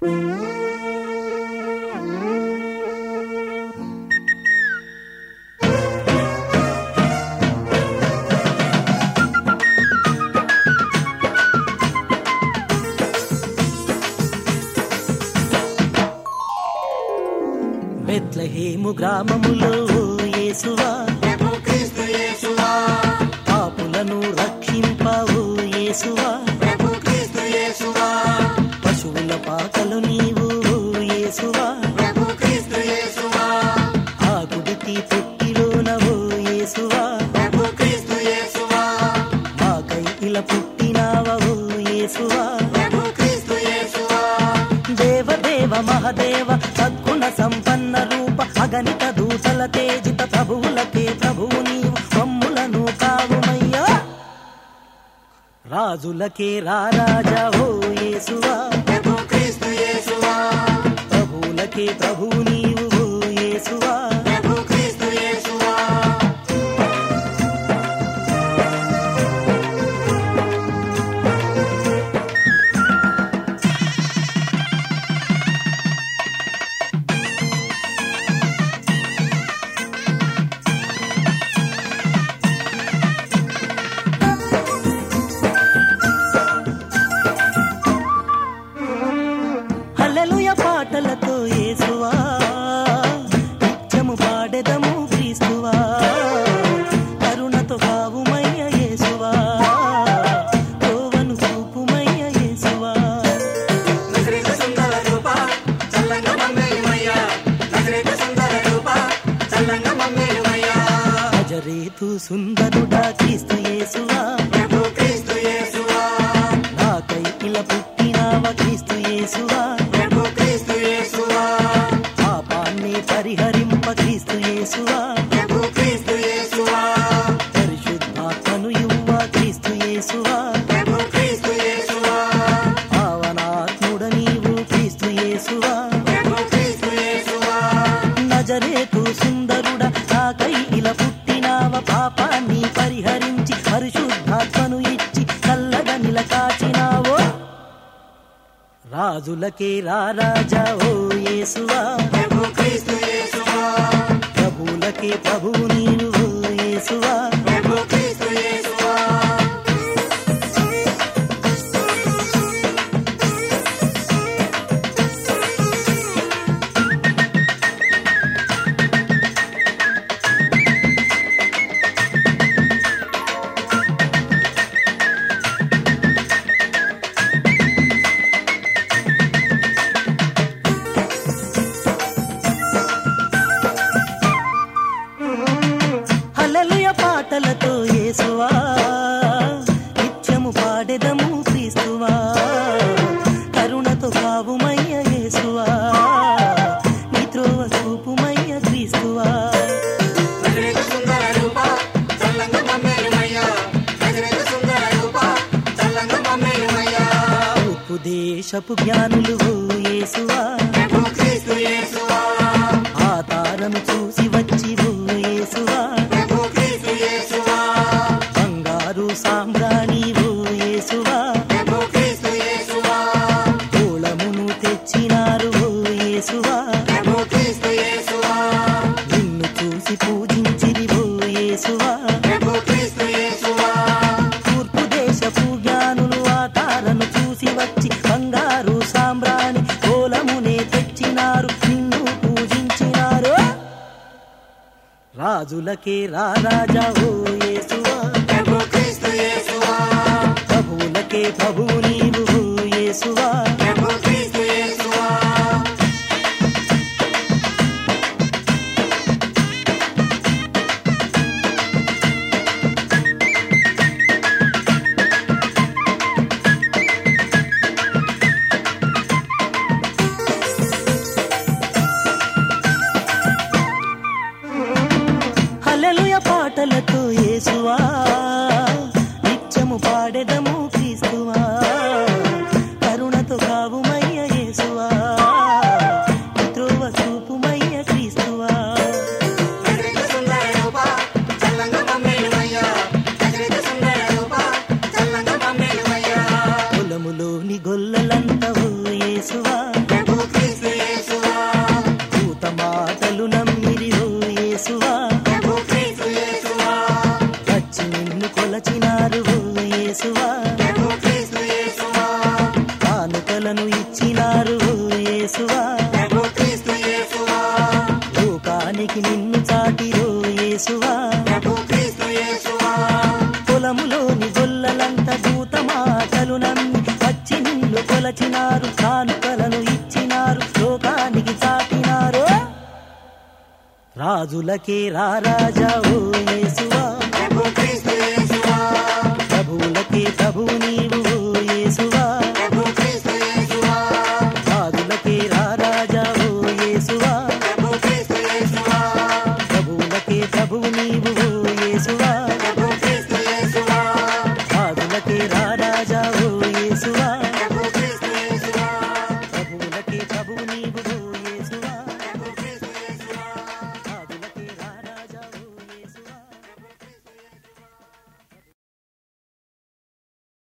బెత్లహేము గ్రామములో యేసువా ప్రభు క్రీస్తు యేసువా పాపులను రక్షింపవు యేసువా ప్రభు క్రీస్తు యేసువా పశువుల పాకలు నీవు యేసువా ప్రభు క్రీస్తు యేసువా ఆ గుడికి పుట్టిలోనవు యేసువా ప్రభు క్రీస్తు యేసువా మాకై ఇలా పుట్టినావవు యేసువా ప్రభు క్రీస్తు యేసువా దేవ దేవ మహదేవ సద్గుణ సంపన్న రూప అగణిత దూతల తేజిత ప్రభువులకే ప్రభువు నీవు మమ్ములను కావుమయ్యా రాజులకే రారాజా ఓ యేసువా ప్రభు క్రీస్తు యేసువా ప్రభువులకే ప్రభువు నీవు ఓ యేసువా ప్రభు క్రీస్తు యేసువా హల్లెలూయ పాటలతో యేసువా నిత్యము పాడెదము క్రీస్తువా కరుణతో కావుమయ్య యేసువా యోవను చూపుమయ్య యేసువా నజరేతు సుందర రూప చల్లంగా మమ్మేలుమయ్యా నజరేతు సుందర రూప చల్లంగా మమ్మేలుమయ్యా అజరేతు సుందరుడా క్రీస్తు యేసువా ప్రభు క్రీస్తు యేసువా నాకై ఇలా పుట్టినావ క్రీస్తు యేసువా ప్రభు క్రీస్తు యేసువా పాపాన్ని పరిహరింప క్రీస్తు యేసువా ప్రభు క్రీస్తు యేసువా పరిశుద్ధాత్మను యువ క్రీస్తు యేసువా ప్రభు క్రీస్తు యేసువా పావనాత్ముడ నీవు క్రీస్తు యేసువా ప్రభు క్రీస్తు యేసువా నజరేతు సుందరుడ నాకై ఇలా పుట్టినావ పాపాన్ని పరిహరించి పరిశుద్ధాత్మను ఇచ్చి చల్లగా నిలకాచినావో రాజులకే రారాజా ఓ యేసువా ప్రభు క్రీస్తు యేసువా ప్రభువులకే ప్రభువు నీవు ఓ యేసువా ప్రభు క్రీస్తు యేసువా హల్లెలూయ పాటలతో యేసువా నిత్యము పాడెదము క్రీస్తువా కరుణతో కావుమయ్య యేసువా నిత్రోవ చూపుమయ్య క్రీస్తువా నజరేతు సుందర రూప చల్లంగా మమ్మేలుమయ్యా నజరేతు సుందర రూప చల్లంగా మమ్మేలుమయ్యా తూర్పు దేశపు జ్ఞానులు ఓ యేసువా ప్రభు క్రీస్తు యేసువా ఆ తారను చూసి వచ్చి ఓ యేసువా ప్రభు క్రీస్తు యేసువా బంగారు సాంబ్రాణి ఓ యేసువా ప్రభు క్రీస్తు యేసువా తోళమును తెచ్చినారు ఓ యేసువా ప్రభు క్రీస్తు యేసువా నిన్ను చూసి పూజించిరి ఓ యేసువా ప్రభు క్రీస్తు యేసువా తూర్పు దేశపు జ్ఞానులు ఆ తారను చూసి వచ్చి బంగారు సాంబ్రాణి కోలమునే తెచ్చినారు నిన్ను పూజించినారు రాజులకే రారాజా ఓ యేసువా ప్రభు క్రీస్తు యేసువా ప్రభువులకే ప్రభువు నీవు ఓ యేసువా ప్రభు క్రీస్తు యేసువా హల్లెలూయ పాటలతో యేసువా నిత్యము పాడెదము క్రీస్తువా కరుణతో కావుమయ్య యేసువా త్రోవ చూపుమయ్య క్రీస్తువా నజరేతు సుందర రూప చల్లంగా మమ్మేలుమయ్యా నజరేతు సుందర రూప చల్లంగా మమ్మేలుమయ్యా పొలములోని గొల్లలంత ఓ యేసువా ప్రభు కొలచినారు కానుకలను ఇచ్చినారు లోకానికి చాటినారు రాజులకే రారాజా ఓ యేసువా